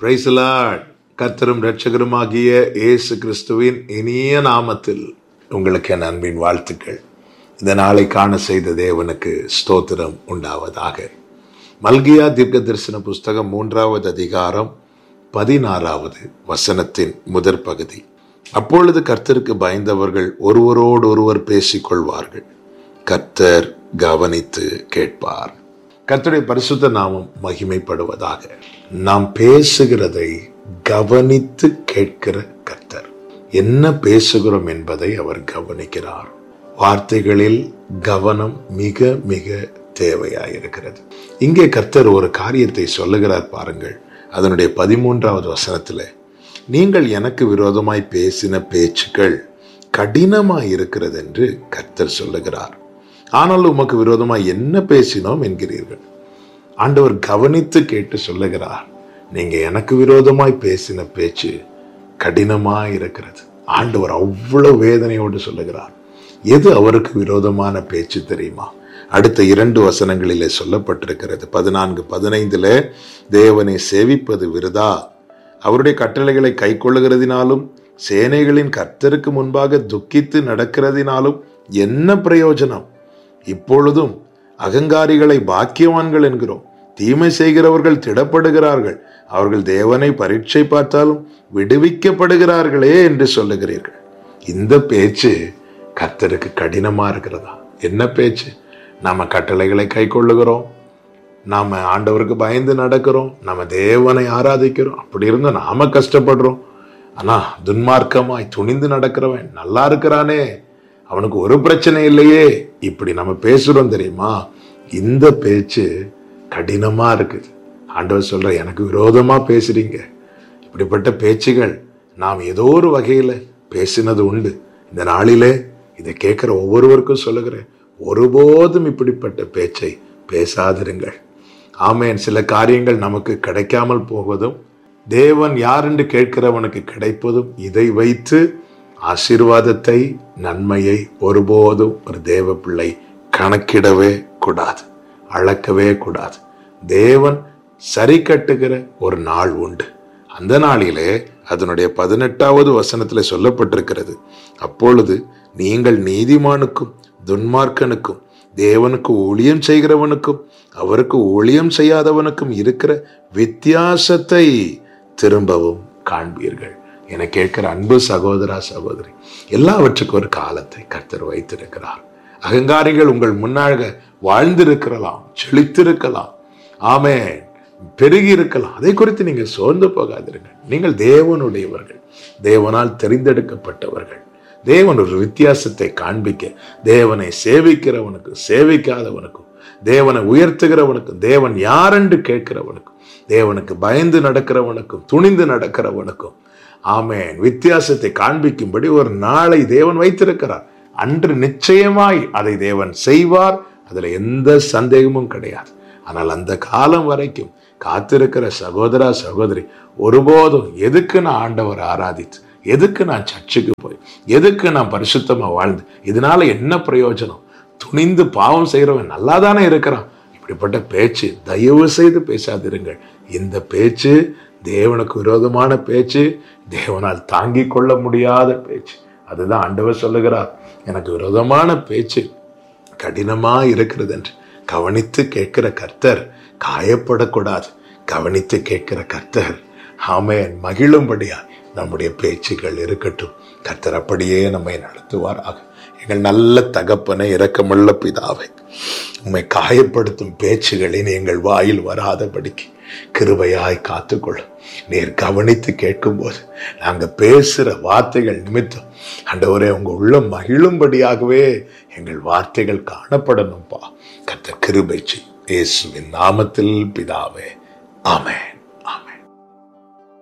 பிரைசலாட் கர்த்தரும் இரட்சகருமாகிய இயேசு கிறிஸ்துவின் இனிய நாமத்தில் உங்களுக்கு என் அன்பின் வாழ்த்துக்கள் இந்த நாளை காண செய்த தேவனுக்கு ஸ்தோத்திரம் உண்டாவதாக மல்கியா தீர்க்க தரிசன புஸ்தகம் மூன்றாவது அதிகாரம் பதினாறாவது வசனத்தின் முதற் பகுதி அப்பொழுது கர்த்தருக்கு பயந்தவர்கள் ஒருவரோடு ஒருவர் பேசிக்கொள்வார்கள் கர்த்தர் கவனித்து கேட்பார் கர்த்தருடைய பரிசுத்த நாமம் மகிமைப்படுவதாக நாம் பேசுகிறதை கவனித்து கேட்கிற கர்த்தர் என்ன பேசுகிறோம் என்பதை அவர் கவனிக்கிறார் வார்த்தைகளில் கவனம் மிக மிக தேவையாயிருக்கிறது இங்கே கர்த்தர் ஒரு காரியத்தை சொல்லுகிறார் பாருங்கள் அதனுடைய பதிமூன்றாவது வசனத்தில் நீங்கள் எனக்கு விரோதமாய் பேசின பேச்சுக்கள் கடினமாய் இருக்கிறது என்று கர்த்தர் சொல்லுகிறார் ஆனால் உமக்கு விரோதமாய் என்ன பேசினோம் என்கிறீர்கள் ஆண்டவர் கவனித்து கேட்டு சொல்லுகிறார் நீங்க எனக்கு விரோதமாய் பேசின பேச்சு கடினமாய் இருக்கிறது ஆண்டவர் அவ்வளவு வேதனையோடு சொல்லுகிறார் எது அவருக்கு விரோதமான பேச்சு தெரியுமா அடுத்த இரண்டு வசனங்களிலே சொல்லப்பட்டிருக்கிறது பதினான்கு பதினைந்துல தேவனை சேவிப்பது விருதா அவருடைய கட்டளைகளை கை கொள்ளுகிறதினாலும் சேனைகளின் கர்த்தருக்கு முன்பாக துக்கித்து நடக்கிறதினாலும் என்ன பிரயோஜனம் இப்பொழுதும் அகங்காரிகளை பாக்கியவான்கள் என்கிறோம் தீமை செய்கிறவர்கள் திடப்படுகிறார்கள் அவர்கள் தேவனை பரீட்சை பார்த்தாலும் விடுவிக்கப்படுகிறார்களே என்று சொல்லுகிறீர்கள் இந்த பேச்சு கர்த்தருக்கு கடினமா இருக்கிறதா என்ன பேச்சு நாம கட்டளைகளை கை கொள்ளுகிறோம் நாம ஆண்டவருக்கு பயந்து நடக்கிறோம் நம்ம தேவனை ஆராதிக்கிறோம் அப்படி இருந்தா நாம கஷ்டப்படுறோம் ஆனா துன்மார்க்கமாய் துணிந்து நடக்கிறவன் நல்லா இருக்கிறானே அவனுக்கு ஒரு பிரச்சனை இல்லையே இப்படி நம்ம பேசுறோம் தெரியுமா இந்த பேச்சு கடினமா இருக்குது ஆண்டவர் சொல்ற எனக்கு விரோதமா பேசுறீங்க இப்படிப்பட்ட பேச்சுகள் நாம் ஏதோ ஒரு வகையில பேசினது உண்டு இந்த நாளிலே இதை கேட்கிற ஒவ்வொருவருக்கும் சொல்லுகிறேன் ஒருபோதும் இப்படிப்பட்ட பேச்சை பேசாதிருங்கள் ஆமேன் சில காரியங்கள் நமக்கு கிடைக்காமல் போவதும் தேவன் யார் என்று கேட்கிறவனுக்கு கிடைப்பதும் இதை வைத்து ஆசீர்வாதத்தை நன்மையை ஒருபோதும் ஒரு தேவ பிள்ளை கணக்கிடவே கூடாது அளக்கவே கூடாது தேவன் சரி கட்டுகிற ஒரு நாள் உண்டு அந்த நாளிலே அதனுடைய பதினெட்டாவது வசனத்துல சொல்லப்பட்டிருக்கிறது அப்பொழுது நீங்கள் நீதிமானுக்கும் துன்மார்க்கனுக்கும் தேவனுக்கு ஊழியம் செய்கிறவனுக்கும் அவருக்கு ஊழியம் செய்யாதவனுக்கும் இருக்கிற வித்தியாசத்தை திரும்பவும் காண்பீர்கள் என கேட்கிற அன்பு சகோதரா சகோதரி எல்லாவற்றுக்கும் ஒரு காலத்தை கர்த்தர் வைத்திருக்கிறார் அகங்காரிகள் உங்கள் முன்னாக வாழ்ந்திருக்கலாம் செழித்திருக்கலாம் ஆமே பெருகி இருக்கலாம் அதை குறித்து நீங்கள் சோர்ந்து போகாதிருங்கள் நீங்கள் தேவனுடையவர்கள் தேவனால் தெரிந்தெடுக்கப்பட்டவர்கள் தேவன் ஒரு வித்தியாசத்தை காண்பிக்க தேவனை சேவிக்கிறவனுக்கும் சேவிக்காதவனுக்கும் தேவனை உயர்த்துகிறவனுக்கும் தேவன் யாரென்று கேட்கிறவனுக்கும் தேவனுக்கு பயந்து நடக்கிறவனுக்கும் துணிந்து நடக்கிறவனுக்கும் ஆமேன் வித்தியாசத்தை காண்பிக்கும்படி ஒரு நாளை தேவன் வைத்திருக்கிறார் அன்று நிச்சயமாய் அதை தேவன் செய்வார் அதுல எந்த சந்தேகமும் கிடையாது ஆனால் அந்த காலம் வரைக்கும் காத்திருக்கிற சகோதரா சகோதரி ஒருபோதும் எதுக்கு நான் ஆண்டவர் ஆராதித்து எதுக்கு நான் சர்ச்சுக்கு போய் எதுக்கு நான் பரிசுத்தமா வாழ்ந்து இதனால என்ன பிரயோஜனம் துணிந்து பாவம் செய்யறவன் நல்லா தானே இருக்கிறான் இப்படிப்பட்ட பேச்சு தயவு செய்து பேசாதிருங்கள் இந்த பேச்சு தேவனுக்கு விரோதமான பேச்சு தேவனால் தாங்கிக் கொள்ள முடியாத பேச்சு அதுதான் ஆண்டவர் சொல்லுகிறார் எனக்கு விரோதமான பேச்சு கடினமா இருக்கிறது என்று கவனித்து கேட்கிற கர்த்தர் காயப்படக்கூடாது கவனித்து கேட்கிற கர்த்தர் ஆமேன் மகிழும்படியா நம்முடைய பேச்சுகள் இருக்கட்டும் கர்த்தர் அப்படியே நம்மை நடத்துவாராக எங்கள் நல்ல தகப்பனை இரக்கமுள்ள பிதாவை உண்மை காயப்படுத்தும் பேச்சுகளின் எங்கள் வாயில் வராதபடிக்கு கிருபையாய் காத்துக்கொள்ளும் நீர் கவனித்து கேட்கும்போது நாங்க பேசுற வார்த்தைகள் நிமித்தம் ஆண்டவரே உங்க உள்ள மகிழும்படியாகவே எங்கள் வார்த்தைகள் காணப்படணும்பா கத்த கிருபை செய் இயேசுவின் நாமத்தில் பிதாவே ஆமென்